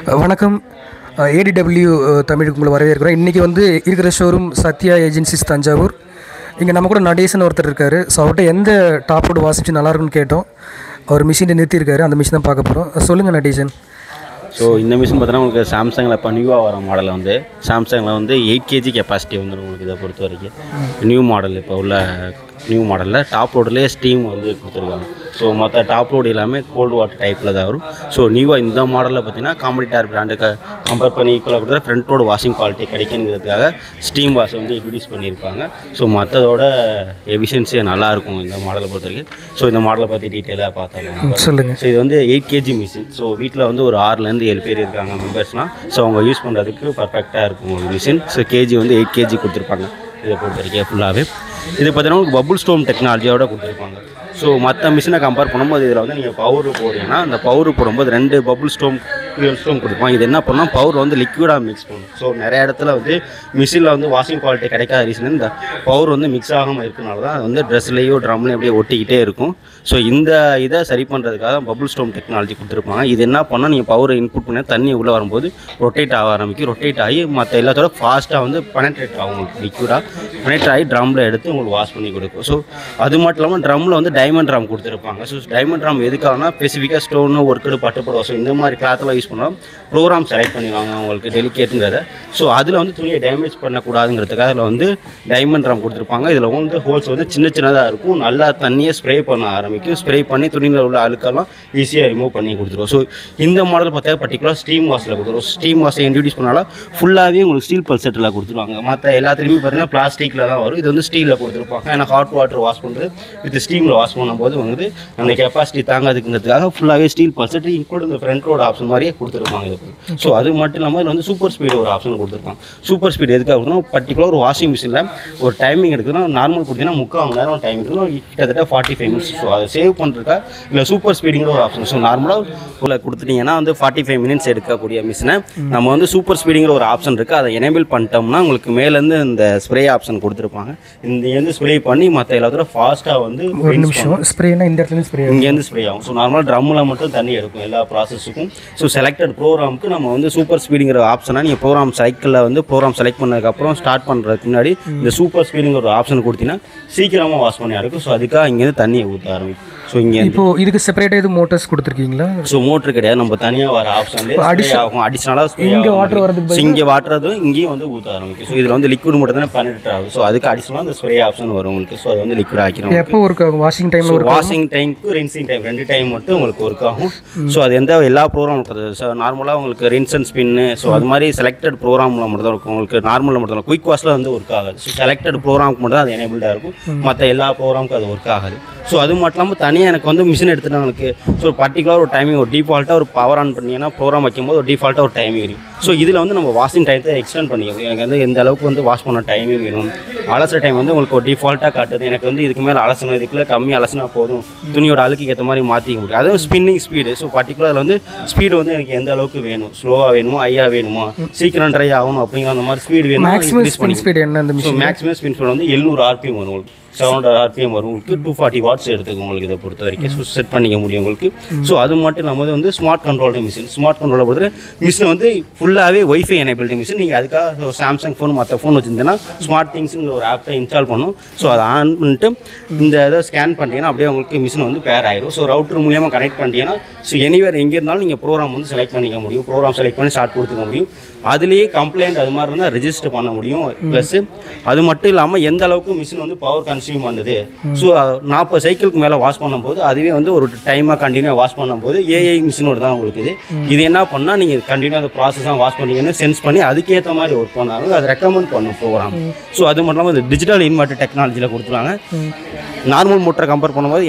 வணக்கம் ஏடிடபிள்யூ தமிழுக்கு உங்களை வரவேற்கிறோம் இன்றைக்கி வந்து இருக்கிற ஷோரூம் சத்யா ஏஜென்சிஸ் தஞ்சாவூர் இங்கே நம்ம கூட நடேசன் ஒருத்தர் இருக்கார் ஸோ அவர்கிட்ட எந்த டாப்போட வாசிச்சு நல்லா இருக்குன்னு கேட்டோம் அவர் மிஷினை நிறுத்தியிருக்காரு அந்த மிஷின் தான் பார்க்க போகிறோம் சொல்லுங்கள் நடேசன் ஸோ இந்த மிஷின் பார்த்தீங்கன்னா உங்களுக்கு சாம்சங்கில் இப்போ நியூவாக வர மாடலில் வந்து சாம்சங்கில் வந்து எயிட் கேஜி கெப்பாசிட்டி வந்துடும் உங்களுக்கு இதை பொறுத்த வரைக்கும் நியூ மாடல் இப்போ உள்ள நியூ மாடலில் டாப் லோட்லேயே ஸ்டீம் வந்து கொடுத்துருக்காங்க ஸோ மற்ற டாப் லோடு எல்லாமே கோல்டு வாட்டர் டைப்பில் தான் வரும் ஸோ நியூவாக இந்த மாடலில் பார்த்தீங்கன்னா காம்படிட்டார் பிராண்டுக்கு கம்பேர் பண்ணி ஈக்குவலாக கொடுத்தா ஃப்ரண்ட் லோடு வாஷிங் குவாலிட்டி கிடைக்குங்கிறதுக்காக ஸ்டீம் வாஷ் வந்து இன்ட்ரடியூஸ் பண்ணியிருப்பாங்க ஸோ மற்றதோட எஃபிஷியன்சி நல்லாயிருக்கும் இந்த மாடலை பொறுத்த வரைக்கும் ஸோ இந்த மாடலை பற்றி டீட்டெயிலாக பார்த்தோம் சொல்லுங்கள் ஸோ இது வந்து எயிட் கேஜி மிஷின் ஸோ வீட்டில் வந்து ஒரு ஆறுலேருந்து ஏழு பேர் இருக்காங்க மெம்பர்ஸ்னால் ஸோ அவங்க யூஸ் பண்ணுறதுக்கு பர்ஃபெக்டாக இருக்கும் ஒரு மிஷின் ஸோ கேஜி வந்து எயிட் கேஜி கொடுத்துருப்பாங்க இதை பொறுத்த வரைக்கும் ஃபுல்லாகவே இது பார்த்தீங்கன்னா உங்களுக்கு பபுள் ஸ்டோம் டெக்னாலஜியோட கொடுத்துருப்பாங்க ஸோ மற்ற மிஷினை கம்பேர் பண்ணும்போது இதில் வந்து நீங்கள் பவர் போடுறீங்கன்னா அந்த பவர் போடும்போது ரெண்டு பபுள் ஸ்டோம் ஃபியூல் ஸ்டோம் கொடுப்பாங்க இது என்ன பண்ணால் பவர் வந்து லிக்விடாக மிக்ஸ் பண்ணும் ஸோ நிறைய இடத்துல வந்து மிஷினில் வந்து வாஷிங் குவாலிட்டி கிடைக்காத ரீசன் இந்த பவர் வந்து மிக்ஸ் ஆகாமல் இருக்கனால தான் அது வந்து ட்ரெஸ்லேயோ ட்ரம்லையும் அப்படியே ஒட்டிக்கிட்டே இருக்கும் ஸோ இந்த இதை சரி பண்ணுறதுக்காக பபுள் ஸ்டோம் டெக்னாலஜி கொடுத்துருப்பாங்க இது என்ன பண்ணால் நீங்கள் பவர் இன்புட் பண்ண தண்ணி உள்ளே வரும்போது ரொட்டேட் ஆக ஆரம்பிக்கும் ரொட்டேட் ஆகி மற்ற எல்லாத்தோட ஃபாஸ்ட்டாக வந்து பெனட்ரேட் ஆகும் உங்களுக்கு லிக்விடாக பெனட்ரேட் ஆகி ட்ரம்மில் எடுத்து உங்களுக்கு வாஷ் பண்ணி கொடுக்கும் ஸோ அது மட்டும் இல்லாமல் ட்ரம்மில் வந்து டைமண்ட் ட்ரம் கொடுத்துருப்பாங்க ஸோ டைமண்ட் ட்ரம் எதுக்காகனா ஸ்பெசிஃபிக்காக ஸ்டோனு ஒர்க்கு பட்டுப்படும் ஸோ இந்த மாதிரி கிளாத்லாம் யூஸ் பண்ணால் ப்ரோக்ராம் செலக்ட் பண்ணிடுவாங்க உங்களுக்கு டெலிகேட்டுங்கிறத ஸோ அதில் வந்து துணியை டேமேஜ் பண்ணக்கூடாதுங்கிறதுக்காக அதில் வந்து டைமண்ட் ட்ரம் கொடுத்துருப்பாங்க இதில் வந்து ஹோல்ஸ் வந்து சின்ன சின்னதாக இருக்கும் நல்லா தண்ணியை ஸ்ப்ரே பண்ண ஆரம்பிக்கும் ஸ்ப்ரே பண்ணி துணியில் உள்ள அழுக்கெல்லாம் ஈஸியாக ரிமூவ் பண்ணி கொடுத்துருவோம் ஸோ இந்த மாடல் பார்த்தா பர்டிகுலர் ஸ்டீம் வாஷில் கொடுத்துருவோம் ஸ்டீம் வாஷை இன்ட்ரடியூஸ் பண்ணாலும் ஃபுல்லாகவே உங்களுக்கு ஸ்டீல் பல்செட்டில் கொடுத்துருவாங்க மற்ற எல்லாத்துலேயுமே பார்த்தீங்கன்னா பிளாஸ்டிக்கில் தான் வரும் இது வந்து ஸ்டீலில் கொடுத்துருப்பாங்க ஏன்னா ஹாட் வாட்டர் வாஷ் பண்ணுறது வித் ஸ்டீமில் வாஷ் பண்ணும்போது வந்து அந்த கெப்பாசிட்டி தாங்காதுங்கிறதுக்காக ஃபுல்லாகவே ஸ்டீல் பல்செட் இன்க்ளூட் இந்த ஃப்ரண்ட் ரோட் ஆப்ஷன் மாதிரியே கொடுத்துருப்பாங்க இது ஸோ அது மட்டும் இல்லாமல் இதில் வந்து சூப்பர் ஸ்பீடு ஒரு ஆப்ஷன் கொடுத்துருப்பாங்க சூப்பர் ஸ்பீடு எதுக்காக கொடுத்தோம் பர்டிகுலர் ஒரு வாஷிங் மிஷினில் ஒரு டைமிங் எடுக்குதுன்னா நார்மல் கொடுத்தீங்கன்னா முக்கால் மணி நேரம் டைம் எடுக்கணும் கிட்டத்தட்ட ஃபார்ட்டி ஃபைவ் மினிட்ஸ் ஸோ அதை சேவ் பண்ணுறதுக்கா இல்லை சூப்பர் ஸ்பீடுங்கிற ஒரு ஆப்ஷன் ஸோ நார்மலாக உள்ள கொடுத்துட்டீங்கன்னா வந்து ஃபார்ட்டி ஃபைவ் மினிட்ஸ் எடுக்கக்கூடிய மிஷினை நம்ம வந்து சூப்பர் ஸ்பீடுங்கிற ஒரு ஆப்ஷன் இருக்குது அதை எனேபிள் பண்ணிட்டோம்னா உங்களுக்கு மேலேருந்து இந்த ஸ்ப்ரே ஆப்ஷன் கொடுத்துருப்பாங்க இந்த வந்து ஸ்ப்ரே பண்ணி மற்ற எல்லாத்தோட ஃபாஸ்ட்டாக வந்து ஒரு நிமிஷம் ஸ்ப்ரேனா இந்த இடத்துல ஸ்ப்ரே இங்கேருந்து ஸ்ப்ரே ஆகும் ஸோ நார்மலாக ட்ரம்மில் மட்டும் தண்ணி எடுக்கும் எல்லா ப்ராசஸுக்கும் ஸோ செலக்டட் ப்ரோக்ராமுக்கு நம்ம வந்து சூப்பர் ஸ்பீடுங்கிற ஆப்ஷனாக நீங்கள் ப்ரோக்ராம் சைக்கிளில் வந்து ப்ரோக்ராம் செலக்ட் பண்ணதுக்கப்புறம் ஸ்டார்ட் பண்ணுறதுக்கு முன்னாடி இந்த சூப்பர் ஸ்பீடுங்கிற ஒரு ஆப்ஷன் கொடுத்தீங்கன்னா சீக்கிரமாக வாஷ் பண்ணி இருக்கும் ஸோ அதுக்காக இங்கேருந்து தண்ணியை ஊற்ற ஆரம்பிக்கும் ஸோ இங்கே இப்போது இதுக்கு செப்பரேட்டாக எதுவும் மோட்டர்ஸ் கொடுத்துருக்கீங்களா ஸோ மோட்ரு கிடையாது நம்ம தனியாக வர ஆப்ஷன் ஆகும் அடிஷனலாக இங்க water வரதுக்கு இங்கே வாட்டுறதும் இங்கேயும் வந்து ஊற்ற ஆரம்பிக்கும் ஸோ இதில் வந்து லிக்விட் மட்டும் தானே பண்ணிட்டு ஆகும் ஸோ அதுக்கு அடிஷனலாக அந்த ஸ்ப்ரே ஆப்ஷன் வரும் உங்களுக்கு ஸோ அது வந்து லிக்விட் ஆக்கிரும் எப்போ ஒரு வாஷிங் டைமில் ஒரு வாஷிங் டைமுக்கு ரின்சிங் டைம் ரெண்டு டைம் மட்டும் உங்களுக்கு ஒர்க் ஆகும் ஸோ அது எந்த எல்லா ப்ரோக்ராம் இருக்குது ஸோ நார்மலாக உங்களுக்கு ரின்ஸ் அண்ட் ஸ்பின்னு ஸோ அது மாதிரி செலக்டட் ப்ரோக்ராமில் மட்டும் தான் இருக்கும் உங்களுக்கு நார்மலில் மட்டும் தான் குயிக் வாஷில் வந்து ஒர்க் ஆகாது ஸோ செலக்டட் ப்ரோக்ராமுக்கு மட்டும் தான் அது எனேபிள்டாக இருக்கும் மற்ற எல்லா ப்ரோக்ராமுக்கும் அது ஒர்க் ஆகாது ஸோ அது மட்டும் இல்லாமல் தனியாக எனக்கு வந்து மிஷின் எடுத்துட்டு எனக்கு ஸோ பர்டிகுலர் ஒரு டைமிங் ஒரு டிஃபால்ட்டாக ஒரு பவர் ஆன் பண்ணீங்கன்னா ப்ரோக்ராம் வைக்கும்போது ஒரு டிஃபால்ட்டாக ஒரு டைமிங் இருக்கும் ஸோ இதில் வந்து நம்ம வாஷிங் டைத்தை எக்ஸ்டெண்ட் பண்ணிக்கணும் எனக்கு வந்து எந்த அளவுக்கு வந்து வாஷ் பண்ண டைமிங் வேணும் அலசுற டைம் வந்து உங்களுக்கு ஒரு டிஃபால்ட்டாக காட்டுது எனக்கு வந்து இதுக்கு மேலே அலசணும் இதுக்குள்ள கம்மி அலசினா போதும் துணியோட அழுக்கு ஏற்ற மாதிரி மாற்றிக்க முடியும் அதுவும் ஸ்பின்னிங் ஸ்பீடு ஸோ பர்டிகுலர் வந்து ஸ்பீடு வந்து எனக்கு எந்த அளவுக்கு வேணும் ஸ்லோவாக வேணுமோ ஹையாக வேணுமா சீக்கிரம் ட்ரை ஆகணும் அப்படிங்கிற அந்த மாதிரி ஸ்பீடு வேணும் மேக்ஸிமம் increase ஸ்பின் ஸ்பீடு என்ன அந்த so machine maximum spin speed வந்து எழுநூறு ஆர்பிஎம் வரும் உங்களுக்கு செவன் ஹண்ட்ரட் ஆர்பிஎம் வரும் உங்களுக்கு டூ ஃபார்ட்டி வாட்ஸ் எடுத்துக்கும் உங்களுக்கு இதை பொறுத்த வரைக்கும் செட் பண்ணிக்க முடியும் உங்களுக்கு ஸோ அது மட்டும் இல்லாமல் வந்து ஸ்மார்ட் கண்ட்ரோல் மிஷின் ஸ்மார்ட் கண்ட்ரோலை பொறுத்த மிஷின் வந்து ஃபுல்லாகவே ஒய்ஃபை எனேபிள்டு மிஷின் நீங்கள் அதுக்காக சாம்சங் ஃபோன் மற்ற ஃபோன் வச்சுருந்தீங்கன்னா ஸ்மார்ட் திங்ஸுங்கிற ஒரு ஆப்பை இன்ஸ்டால் பண்ணும் ஸோ அதை ஆன் பண்ணிட்டு இந்த இதை ஸ்கேன் பண்ணிட்டீங்கன்னா அப்படியே உங்களுக்கு மிஷின் வந்து பேர் ஆயிடும் ஸோ ரவுட்டர் மூலியமாக கனெக்ட் பண்ணிட்டீங்கன்னா ஸோ எனிவேர் எங்கே இருந்தாலும் நீங்கள் ப்ரோக்ராம் வந்து செலக்ட் பண்ணிக்க முடியும் ப்ரோக்ராம் செலக்ட் பண்ணி ஸ்டார்ட் கொடுத்துக்க முடியும் அதுலேயே கம்ப்ளைண்ட் அது மாதிரி இருந்தால் ரெஜிஸ்டர் பண்ண முடியும் ப்ளஸ் அது மட்டும் இல்லாமல் எந்த அளவுக்கு மிஷின் வந்து பவர் கன்சியூம் பண்ணுது ஸோ நாற்பது சைக்கிளுக்கு மேலே வாஷ் பண்ணும்போது அதுவே வந்து ஒரு டைமாக கண்டினியூ வாஷ் பண்ணும்போது ஏஐ மிஷினோட தான் உங்களுக்கு இது இது என்ன பண்ணால் நீங்கள் கண்டினியூ அந்த ப்ராசஸாக வாஷ் பண்ணீங்கன்னு சென்ஸ் பண்ணி அதுக்கேற்ற மாதிரி ஒர்க் பண்ணாலும் அதை ரெக்கமெண்ட் பண்ணும் ப்ரோக்ராம் ஸோ அது மட்டும் இல்லாமல் இந்த டிஜிட்டல் இன்வெர்டர் டெக்னாலஜியில் கொடுத்துருவாங்க நார்மல் மோட்டரை கம்பேர் பண்ணும்போது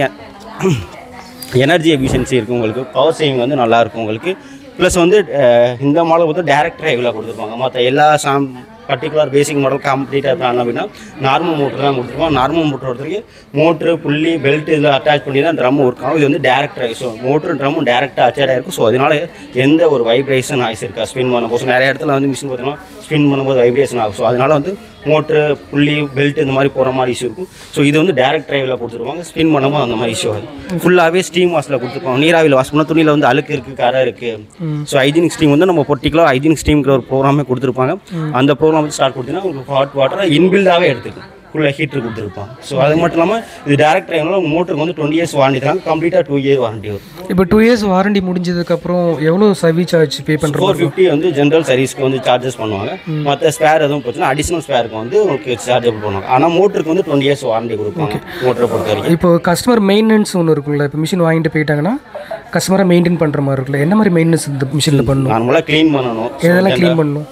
எனர்ஜி எஃபிஷியன்சி இருக்குது உங்களுக்கு பவர் சேவிங் வந்து நல்லா இருக்கும் உங்களுக்கு ப்ளஸ் வந்து அஹ், இந்த மாடல் வந்து டேரக்ட் டிரைவில் கொடுத்துருப்பாங்க மற்ற எல்லா சாம் பர்டிகுலர் பேசிக் மாடல் கம்ப்ளீட்டாக இருக்காங்க அப்படின்னா நார்மல் மோட்டர் தான் கொடுத்துருப்போம் நார்மல் மோட்டர் ஒருத்தருக்கு மோட்ரு புள்ளி பெல்ட் இதில் அட்டாச் பண்ணி தான் ட்ரம் ஒர்க் ஆகும் இது வந்து டேரக்ட் டிரைவ் ஸோ மோட்ரு ட்ரம்மும் டேரெக்டாக அட்டாச் ஆகிருக்கும் ஸோ அதனால எந்த ஒரு வைப்ரேஷன் ஆயிஸ் இருக்கா ஸ்பின் பண்ணும்போது நிறைய இடத்துல வந்து மிஷின் பார்த்தீங்கன்னா ஸ்பின் பண்ணும்போது வைப்ரேஷன் ஆகும் ஸோ அதனால வந்து மோட்ரு புள்ளி பெல்ட் இந்த மாதிரி போகிற மாதிரி இஷ்யூ இருக்கும் ஸோ இது வந்து டேரக்ட் டிரைவில் கொடுத்துருவாங்க ஸ்பின் பண்ணும்போது அந்த மாதிரி இஷ்யூ ஆகுது ஃபுல்லாகவே ஸ்டீம் வாஷில் கொடுத்துருப்பாங்க நீராவியில் வாஷ் பண்ணால் துணியில் வந்து அழுக்கு இருக்குது கரை இருக்குது ஸோ ஹைஜீனிக் ஸ்டீம் வந்து நம்ம பர்டிகுலர் ஹைஜீனிக் ஸ்டீம்ங்கிற ஒரு ப்ரோக்ராமே கொடுத்துருப்பாங்க அந்த ப்ரோக்ராம் வந்து ஸ்டார்ட் கொடுத்தீங்கன்னா உங்களுக்கு ஹாட் வாட்டரை இன்பில்டாகவே எடுத்துக்கும் ஃபுல்லாக ஹீட்டர் கொடுத்துருப்பாங்க ஸோ அது மட்டும் இல்லாமல் இது டேரக்ட் டிரைவில் மோட்டருக்கு வந்து டுவெண்ட்டி இயர்ஸ் வாரண்டி தராங்க கம்ப்ளீட்டாக டூ இயர் வாரண்டி வரும் இப்போ டூ இயர்ஸ் வாரண்டி முடிஞ்சதுக்கப்புறம் எவ்வளோ சர்வீஸ் சார்ஜ் பே பண்ணுற ஃபோர் ஃபிஃப்டி வந்து ஜென்ரல் சர்வீஸ்க்கு வந்து சார்ஜஸ் பண்ணுவாங்க மற்ற ஸ்பேர் எதுவும் போச்சுன்னா அடிஷனல் ஸ்பேருக்கு வந்து உங்களுக்கு சார்ஜபிள் பண்ணுவாங்க ஆனால் மோட்டருக்கு வந்து டுவெண்ட்டி இயர்ஸ் வாரண்டி கொடுப்பாங்க மோட்டரை பொறுத்த வரைக்கும் இப்போ கஸ்டமர் மெயின்டெனன்ஸ் ஒன்று இருக்குல்ல இப்போ மிஷின் வாங்கிட்டு போயிட்டாங்கன்னா கஸ்டமரை மெயின்டைன் பண்ணுற மாதிரி இருக்குல்ல என்ன மாதிரி மெயின்டெனன்ஸ் இந்த மிஷினில் பண்ணணும் நார்மலாக க்ளீன் பண்ணணும் எதெல்லாம் க்ளீன் பண்ணணும்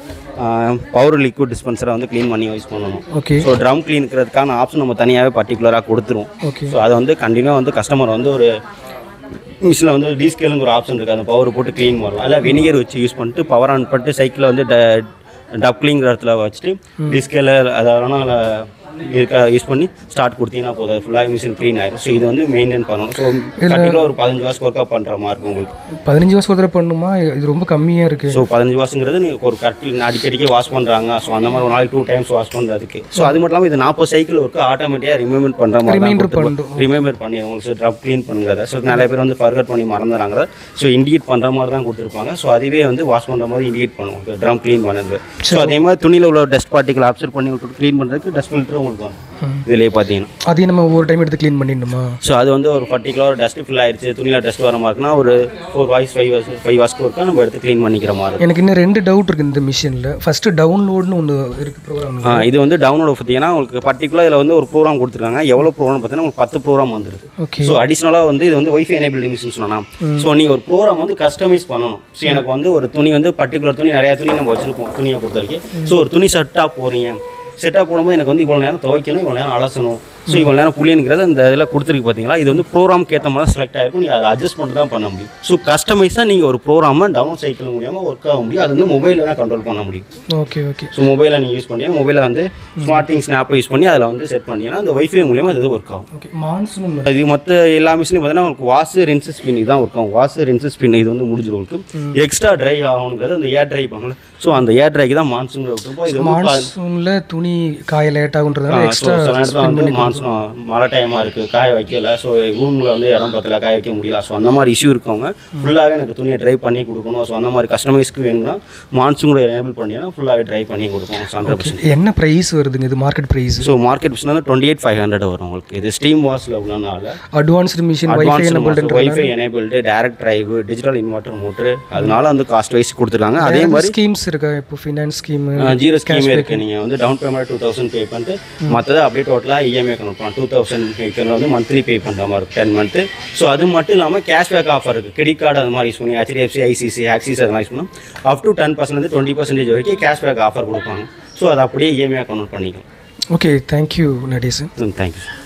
பவர் லிக்விட் டிஸ்பென்சரை வந்து க்ளீன் பண்ணி யூஸ் பண்ணணும் ஓகே ஸோ ட்ரம் க்ளீனுக்கிறதுக்கான ஆப்ஷன் நம்ம தனியாகவே பர்டிகுலராக கொடுத்துருவோம் ஓகே ஸோ அதை வந்து கண்டினியூ வந்து கஸ்டமர் வந்து ஒரு மிஷினில் வந்து டீஸ்கேலுங்கிற ஒரு ஆப்ஷன் இருக்குது அந்த பவர் போட்டு க்ளீன் பண்ணலாம் அதில் வினிகர் வச்சு யூஸ் பண்ணிட்டு பவர் ஆன் பண்ணிட்டு சைக்கிளில் வந்து டப்ளிங்கிற இடத்துல வச்சுட்டு டிஸ்கேல அதெல்லாம் இருக்க யூஸ் பண்ணி ஸ்டார்ட் கொடுத்தீங்கன்னா போதும் ஃபுல்லாக மிஷின் க்ளீன் ஆயிடும் ஸோ இது வந்து மெயின்டைன் பண்ணணும் ஸோ கண்டிப்பாக ஒரு பதினஞ்சு வருஷம் ஒர்க் பண்ணுற மாதிரி இருக்கும் உங்களுக்கு பதினஞ்சு வருஷம் ஒரு தடவை பண்ணுமா இது ரொம்ப கம்மியாக இருக்குது ஸோ பதினஞ்சு வருஷங்கிறது நீங்கள் ஒரு கரெக்டில் அடிக்கடிக்கு வாஷ் பண்ணுறாங்க ஸோ அந்த மாதிரி ஒரு நாளைக்கு டூ டைம்ஸ் வாஷ் பண்ணுறதுக்கு ஸோ அது மட்டும் இல்லாமல் இது நாற்பது சைக்கிள் ஒர்க்கு ஆட்டோமேட்டிக்காக ரிமைண்ட் பண்ணுற மாதிரி Reminder பண்ணும். ரிமைம்பர் பண்ணி உங்களுக்கு ட்ரப் க்ளீன் பண்ணுங்கிறத ஸோ நிறைய பேர் வந்து ஃபர்கட் பண்ணி மறந்துறாங்க ஸோ இண்டிகேட் பண்ணுற மாதிரி தான் கொடுத்துருப்பாங்க ஸோ அதுவே வந்து வாஷ் பண்ணுற மாதிரி இண்டிகேட் பண்ணுவோம் ட்ரம் க்ளீன் பண்ணுறது ஸோ அதே மாதிரி துணியில் உள்ள டஸ்ட் பார்ட்டிகல் அப்சர்வ் பண்ணி விட்டு க்ளீன் பண்ணுறதுக்கு டஸ்ட் ஃபில்டரும் உங்களுக்கு வரும் இதுலேயே பார்த்தீங்கன்னா அதையும் நம்ம ஒவ்வொரு டைம் எடுத்து க்ளீன் பண்ணிடணுமா ஸோ அது வந்து ஒரு பர்டிகுலர் டஸ்ட் ஃபில் ஆயிடுச்சு துணியில் டஸ்ட் வர மாதிரி இருக்குன்னா ஒரு four washes five washes five வாஸ்க்கு ஒர்க்காக நம்ம எடுத்து க்ளீன் பண்ணிக்கிற மாதிரி இருக்கும். எனக்கு இன்னும் ரெண்டு டவுட் இருக்குது இந்த மிஷினில் ஃபஸ்ட்டு டவுன்லோட்னு ஒன்று இருக்குது ப்ரோக்ராம் ஆ, இது வந்து டவுன்லோட் பார்த்தீங்கன்னா உங்களுக்கு பர்டிகுலர் இதில் வந்து ஒரு ப்ரோக்ராம் கொடுத்துருக்காங்க எவ்வளோ ப்ரோக்ராம் பார்த்தீங்கன்னா உங்களுக்கு பத்து ப்ரோக்ராம் வந்துருது ஓகே ஸோ அடிஷ்னலாக வந்து இது வந்து ஒய்ஃபை எனேபிள் மிஷின் சொன்னா ஸோ நீங்கள் ஒரு ப்ரோக்ராம் வந்து கஸ்டமைஸ் பண்ணணும் ஸோ எனக்கு வந்து ஒரு துணி வந்து பர்டிகுலர் துணி நிறையா துணி நம்ம வச்சிருப்போம் துணியை பொறுத்த வரைக்கும் ஸோ ஒரு துணி செட்டாக போகிறீங்க செட்டாக போடும்போது எனக்கு வந்து இவ்வளோ நேரம் துவைக்கணும் இவ்வளோ நேரம் அலசணும் ஸோ இவ்வளோ நேரம் புளியனுங்கிறது அந்த இதில் கொடுத்துருக்கு பார்த்தீங்களா இது வந்து ப்ரோக்ராம்க்கு ஏற்ற மாதிரி செலக்ட் ஆகிருக்கும் நீங்கள் அதை அட்ஜஸ்ட் பண்ணி தான் பண்ண முடியும் ஸோ கஸ்டமைஸாக நீங்கள் ஒரு ப்ரோக்ராமை டவுன் சைக்கிள் மூலியமாக ஒர்க் ஆக முடியும் அது வந்து மொபைலில் தான் கண்ட்ரோல் பண்ண முடியும் ஓகே ஓகே ஸோ மொபைலை நீங்கள் யூஸ் பண்ணி மொபைலை வந்து ஸ்மார்ட்டிங் ஸ்னாப்பை யூஸ் பண்ணி அதில் வந்து செட் பண்ணீங்கன்னா அந்த ஒய்ஃபை மூலியமாக அது ஒர்க் ஆகும் ஓகே மான்சூன் இது மற்ற எல்லா மிஷினும் பார்த்தீங்கன்னா உங்களுக்கு வாஷு ரின்ஸ் ஸ்பின் இதுதான் ஒர்க் ஆகும் வாஷு ரின்ஸ் ஸ்பின் இது வந்து முடிஞ்சிடும் உங்களுக்கு எக்ஸ்ட்ரா ட்ரை ஆகணுங்கிறது அந்த ஏர் ட்ரை பண்ணல ஸோ அந்த ஏர் ட்ரைக்கு தான் மான்சூன் விட்டுருப்போம் இது வந்து பா- மான்சூனில் துணி காய லேட் ஆகுன்றதுனால ஸோ எக்ஸ்ட்ரா சில நேரத்தில் வந்து மான்சூன் மழை டைமாக இருக்குது காய வைக்கல ஸோ ரூமில் வந்து இடம் பத்தல காய வைக்க முடியல ஸோ அந்த மாதிரி இஷ்யூ இருக்கவங்க ஃபுல்லாகவே எனக்கு துணியை ட்ரை பண்ணி கொடுக்கணும் ஸோ அந்த மாதிரி கஸ்டமைஸ்க்கு வேணும்னா மான்சூன் கூட எனேபிள் பண்ணிங்கன்னா ஃபுல்லாகவே ட்ரை பண்ணி கொடுப்போம் ஹண்ட்ரட் பர்சன்ட் என்ன ப்ரைஸ் வருதுங்க இது market price so market business வந்து டுவெண்ட்டி எயிட் ஃபைவ் ஹண்ட்ரட் வரும் உங்களுக்கு இது ஸ்டீம் வாஷில் உள்ளனால அட்வான்ஸ்டு மிஷின் வைஃபை என்ன wifi enabled direct drive digital inverter motor அதனால வந்து காஸ்ட் வைஸ் கொடுத்துருக்காங்க அதே மாதிரி ஸ்கீம்ஸ் இருக்கா இப்போ ஃபினான்ஸ் ஸ்கீம் ஜீரோ ஸ்கீம் இருக்கு நீங்கள் வந்து down payment two thousand pay பண்ணிட்டு மற்றதை அப்படியே டோட்டலாக இஎம்ஐ கணக்கு பண்ணலாம் டூ தௌசண்ட் வந்து மந்த்லி பே பண்ணுற மாதிரி இருக்கும் டென் மந்த்து ஸோ அது மட்டும் இல்லாமல் கேஷ்பேக் ஆஃபர் இருக்குது கிரெடிட் கார்டு அது மாதிரி யூஸ் பண்ணி ஹெச்டிஎஃப்சி ஐசிசி ஆக்சிஸ் அது மாதிரி யூஸ் பண்ணோம் up to ten percent twenty percentage வரைக்கும் கேஷ்பேக் ஆஃபர் கொடுப்பாங்க ஸோ அதை அப்படியே இஎம்ஐ கன்வெர்ட் பண்ணிக்கலாம் ஓகே தேங்க்யூ நடேசன் தேங்க்யூ